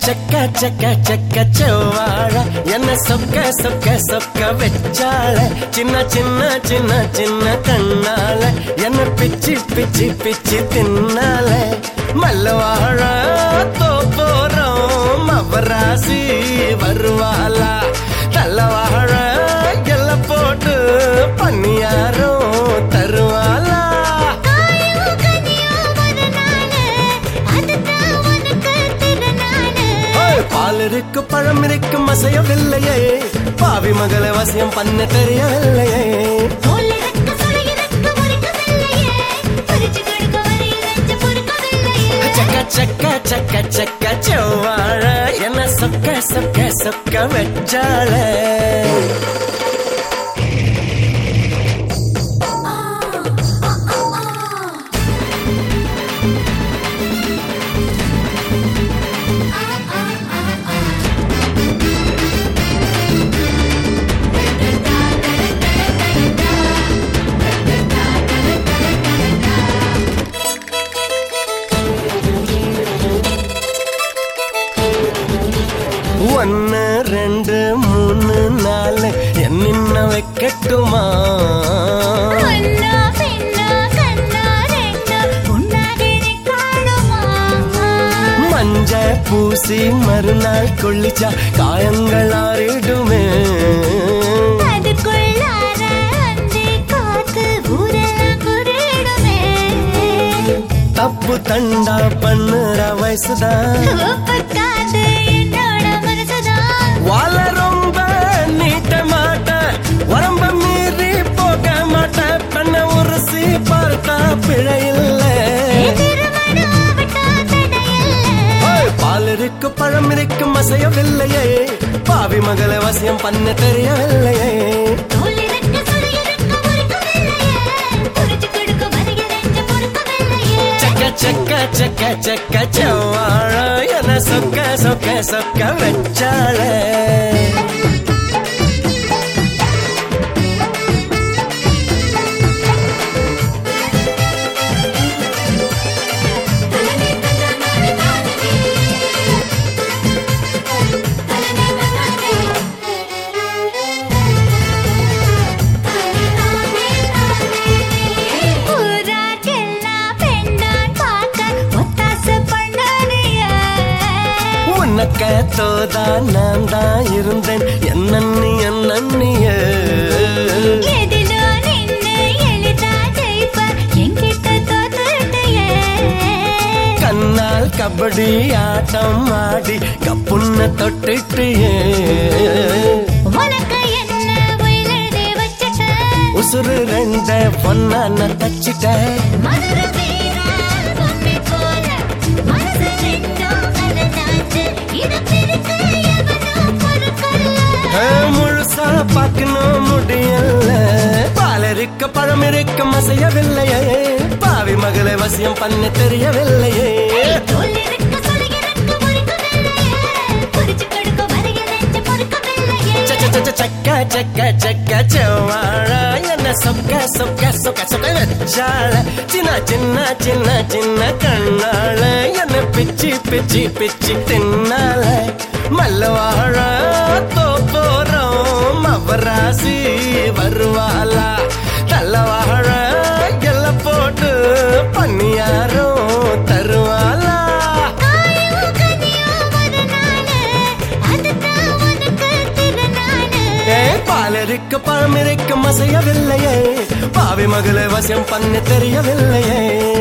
செக்க செக்க செக்க செவ்வாழ என்ன சொக்க சொக்க சொக்க வச்சாள சின்ன சின்ன சின்ன சின்ன கண்ணால என்ன பிச்சு பிச்சு பிச்சு தின்னால மல்லவாழ தோப்போறோம் மவராசி வருவாளா தள்ளவாழ எல்ல போட்டு பண்ணியாரோ தருவாளா காயோ கனியோ ஒரு நாளு அதுதான் உனக்கு திருநாளு ஏய், பால் இருக்கு பழம் இருக்கு மசையவில்லையே பாவி மகளை வசியம் பண்ண தெரியவில்லையே தோல் இறக்க சுளி இறக்க முறிக்கவில்லையே பறிச்சு கொடுக்க வரையில் நெஞ்சு பொறுக்கவில்லையே சக்க சக்க சக்க சக்க செவ்வாழ என்ன சொக்க சொக்க சொக்க வச்சாள ஒன்னு ரெண்டு மூணு நாலு என்ன வைக்கட்டுமா கண்ணா பெண்ணா கண்ணா ரெண்டா உன்னாடி நீ காணுமா மஞ்ச பூசி மறுநாள் கொள்ளிச்சா காயங்கள் ஆறிடுமே அதுக்குள்ளார அந்தி காத்து ஊரெல்லாம் குருடுமே தப்பு தண்டா பண்ணுற வயசுதான் ஒப்புக்காது என்னோட மனசுதான் வாழ ரொம்ப நீட்ட மாட்ட உடம்ப மீறி போக மாட்ட பண்ண உருசி பார்த்தா பிழை இல்லை திருமணம் ஆவட்டா தடையில்லை ஏய், பால் இருக்கு பழம் இருக்கு மசையவில்லையே பாவி மகளை வசியம் பண்ண தெரியவில்லையே தோல் இறக்க சுளி இறக்க முறிக்கவில்லையே புரிச்சு கொடுக்க வரையில் நெஞ்சு பொறுக்கவில்லையே செக்க செக்க செக்க செக்க செவ்வாழ என சொக்க சொக்க சொக்க வச்சாளே ஊரார்க்கெல்லாம் பெண்ணான் பார்க்க ஒத்தாசை பண்ணாதீங்க. உனக்க தோதா நான் தான் இருந்தேன் என்னன்னி என்னன்னிய எதிலோ நின்னு எளிதா ஜெயிப்ப, என்கிட்ட தோத்துட்டியே. கண்ணால் கபடி ஆட்டம் ஆடி கப்புன்ன தொட்டுட்டியே உனக்கு என்ன உயில் எழுதி வச்சிட்டேன்? உசுறு ரெண்ட பொண்ணான தச்சிட்டேன் மதுரை வீரா, பொம்மை போல, மனசு ரெண்டும் கலந்தாச்சு. இதை பிரிக்க எவனும் பொறுக்கல்ல. ஆ, முழுசா பார்க்கணும் முடியல பால் இருக்க பழம் இருக்க மசையவில்லையே பாவி மகளை வசியம் பண்ண தெரியவில்லையே தோல் இறக்க சுளி இறக்க முறிக்கவில்லையே. புரிச்சு கொடுக்க வரையில் நெஞ்சு பொறுக்கவில்லையே. ச- ச- ச- சக்க சக்க சக்க செவ்வாழ என்ன சொக்க சொக்க சொக்க சொக்க வச்சாள சின்ன சின்ன சின்ன சின்ன கண்ணாள என்ன பிச்சி பிச்சி பிச்சி தின்னால மல்லவாழ தோப்போறோம் மவராசி வருவாளா தள்ளவாழ எல்ல போட்டு பண்ணியாரோ தருவாளா காயோ கனியோ ஒரு நாளு, அதுதான் உனக்கு திருநாளு. ஏ, பால் இருக்க பழம் இருக்க மசையவில்லையே பாவி மகளை வசியம் பண்ண தெரியவில்லையே